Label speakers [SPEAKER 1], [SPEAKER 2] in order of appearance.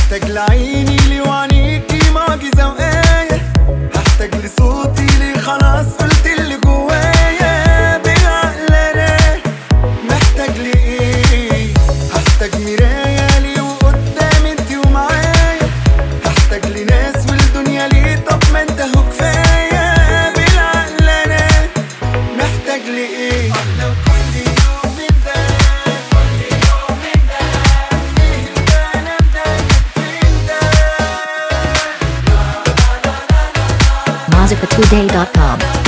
[SPEAKER 1] محتاج لعيني لي وعينيكي معجزة وآية هحتاج لصوتي لي خلاص قلت اللي جوايا بالعقل انا محتاج لإيه هحتاج مراية لي وقدام انتي ومعايا هحتاج لناس والدنيا ليه طب ما انت هو كفاية بالعقل انا محتاج لإيه لو كل يوم من ده كل يوم من ده ايه الكلام ده فين ده
[SPEAKER 2] MazikaToday.com.